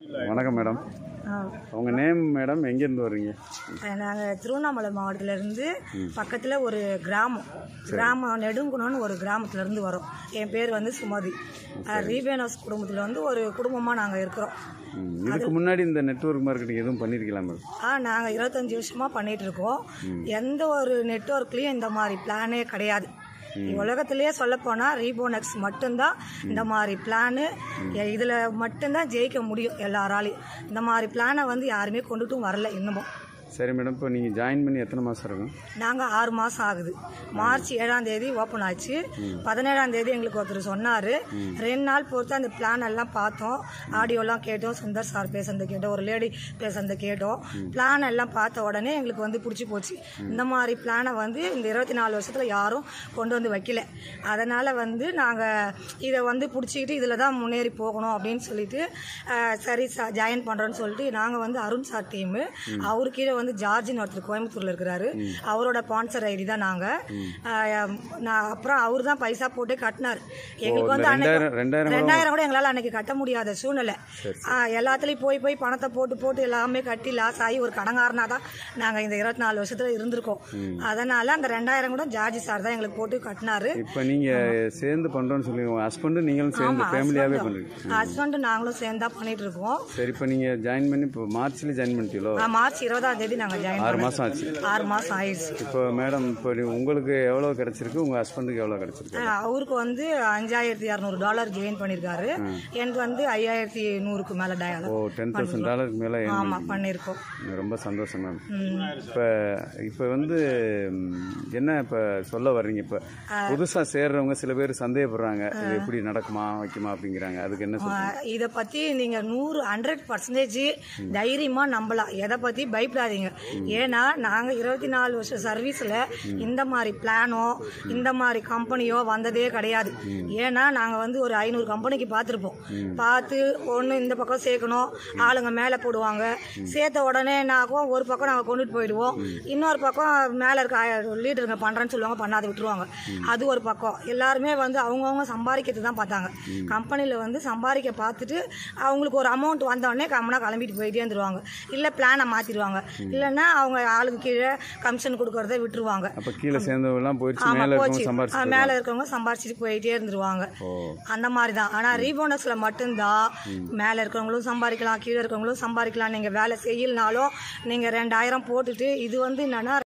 வணக்கம் மேடம் உங்கள் name madam எங்கேருந்து வர்றீங்க நாங்கள் திருவண்ணாமலை மாவட்டத்திலேருந்து பக்கத்தில் ஒரு கிராமம் கிராமம் நெடுங்குணம்னு ஒரு கிராமத்துலேருந்து வரோம் என் பேர் வந்து சுமதி ரீபேனோஸ் குடும்பத்தில் வந்து ஒரு குடும்பமாக நாங்கள் இருக்கிறோம் ம், இதுக்கு முன்னாடி இந்த நெட்வொர்க் மார்க்கெட்டிங் எதுவும் பண்ணியிருக்கலாம் மேடம் ஆ நாங்கள் இருபத்தஞ்சி வருஷமாக பண்ணிட்டு இருக்கோம் எந்த ஒரு நெட்ஒர்க்லேயும் இந்த மாதிரி பிளானே கிடையாது உலகத்திலேயே சொல்லப்போனால் ரீபோனக்ஸ் மட்டும்தான் இந்த மாதிரி பிளானு இதில் மட்டும்தான் ஜெயிக்க முடியும் எல்லாராலையும் இந்த மாதிரி பிளானை வந்து யாருமே கொண்டுட்டும் வரல இன்னமும் சரி மேடம் இப்போ நீங்கள் ஜாயின் பண்ணி எத்தனை மாதம் இருக்கும் நாங்கள் ஆறு மாதம் ஆகுது மார்ச் ஏழாம் தேதி ஓப்பன் ஆச்சு பதினேழாம் தேதி எங்களுக்கு ஒருத்தர் சொன்னார் ரெண்டு நாள் பொறுத்து அந்த பிளான் எல்லாம் பார்த்தோம் ஆடியோலாம் கேட்டோம் சுந்தர் சார் பேசுனது கேட்டோம் ஒரு லேடி பேசுனது கேட்டோம் பிளான் எல்லாம் பார்த்த உடனே எங்களுக்கு வந்து பிடிச்சி போச்சு இந்த மாதிரி பிளானை வந்து இந்த இருபத்தி நாலு வருஷத்தில் யாரும் கொண்டு வந்து வைக்கல அதனால் வந்து நாங்கள் இதை வந்து பிடிச்சிக்கிட்டு இதில் தான் முன்னேறி போகணும் அப்படின்னு சொல்லிட்டு அஹ், சரி சார் ஜாயின் பண்ணுறோன்னு சொல்லிட்டு நாங்கள் வந்து அருண் சார் டீமு அவரு கீழே வந்து ஜார்ஜின்னு ஒருத்தர் கோயம்புத்தூரில் இருக்கிறாரு அவரோட ஸ்பான்சர் ஐடி தான் நாங்கள் நான் அப்புறம் அவர் தான் பைசா போட்டு கட்டினார் எங்களுக்கு வந்து அன்னைக்கு ரெண்டாயிரம் ரெண்டாயிரம் ரெண்டாயிரம் கூட எங்களால் அன்னைக்கு கட்ட முடியாத சூழ்நிலை ஆ, எல்லாத்துலேயும் போய் போய் பணத்தை போட்டு போட்டு எல்லாமே கட்டி லாஸ் ஆகி ஒரு கடங்காரனா தான் நாங்கள் இந்த இருபத்தி நாலு வருஷத்தில் இருந்திருக்கோம் அதனால அந்த ரெண்டாயிரம் கூட ஜார்ஜி சார் தான் எங்களுக்கு போட்டு கட்டினாரு இப்போ நீங்கள் சேர்ந்து பண்ணுறோன்னு சொல்லி உங்கள் ஹஸ்பண்டும் நீங்களும் சேர்ந்து ஃபேமிலியாகவே பண்ணுறீங்க ஹஸ்பண்ட் நாங்களும் சேர்ந்தா பண்ணிட்டு இருக்கோம் சரி இப்போ நீங்கள் ஜாயின் பண்ணி இப்போ மார்ச்லேயே ஜாயின் பண்ணிட்டீங்களோ ஆ, மார்ச் இருபதாம் தேதி நாங்கள் ஜாயின் ஆறு மாதம் ஆச்சு ஆறு மாதம் ஆயிடுச்சு இப்போ மேடம் இப்போ நீ- உங்களுக்கு எவ்வளோ கிடச்சிருக்கு உங்கள் ஹஸ்பண்டுக்கு எவ்வளோ கிடச்சிருக்கு ஆ, அவருக்கு வந்து அஞ்சாயிரத்தி இரநூறு டாலர் ஜெயின் பண்ணியிருக்காரு எனக்கு வந்து ஐயாயிரத்தி நூறுக்கு மேலே டயாலர் ஓ டென் தௌசண்ட் டாலருக்கு மேலே ஆமாம் பண்ணியிருக்கோம் ரொம்ப சந்தோஷம் மேம் ம். இப்போ இப்போ வந்து ம், என்ன இப்போ சொல்ல வர்றீங்க இப்போ புதுசாக சேர்றவங்க சில பேர் சந்தேகப்படுறாங்க இது எப்படி நடக்குமா வைக்குமா அப்படிங்கிறாங்க அதுக்கு என்ன சொல்றீங்க இதை பற்றி நீங்கள் நூறு ஹண்ட்ரட் பர்சன்டேஜ் தைரியமாக நம்பலாம் எதை பற்றி பயப்படாதீங்க ஏன்னா நாங்கள் இருபத்தி நாலு வருஷம் சர்வீஸில் இந்த மாதிரி பிளானோ இந்த மாதிரி கம்பெனியோ வந்ததே கிடையாது ஏன்னா நாங்கள் வந்து ஒரு ஐநூறு கம்பெனிக்கு பார்த்துருப்போம் பார்த்து ஒன்று இந்த பக்கம் சேர்க்கணும் ஆளுங்க மேலே போடுவாங்க சேர்த்த உடனே என்ன ஆகும் ஒரு பக்கம் நாங்கள் கொண்டுட்டு போயிடுவோம் இன்னொரு பக்கம் மேலே இருக்க லீடருங்க பண்ணுறேன்னு சொல்லுவாங்க பண்ணாத விட்டுருவாங்க அது ஒரு பக்கம் எல்லாருமே வந்து அவங்கவுங்க சம்பாதிக்கிறது தான் பார்த்தாங்க கம்பெனியில் வந்து சம்பாதிக்க பார்த்துட்டு அவங்களுக்கு ஒரு அமௌண்ட் வந்தோடனே கம்மனா கிளம்பிட்டு போயிட்டே இருந்துருவாங்க இல்லை பிளானை மாற்றிடுவாங்க இல்லைன்னா அவங்க ஆளுக்கு கீழே கமிஷன் கொடுக்கறத விட்டுருவாங்க அப்போ கீழே சேர்ந்தவங்கலாம் போயிடுச்சு ஆமா மேலே போச்சு இருக்கவங்க சம்பாரிச்சு ஆ, மேல இருக்கவங்க சம்பாரிச்சிட்டு போயிட்டே இருந்துருவாங்க அந்த மாதிரி தான் ஆனா ரீபோனஸ்ல மட்டும்தான் மேல இருக்கவங்களும் சம்பாதிக்கலாம் கீழே இருக்கவங்களும் சம்பாதிக்கலாம் நீங்க வேலை செய்யலனாலும் நீங்க ரெண்டாயிரம் போட்டுட்டு இது வந்து என்னன்னா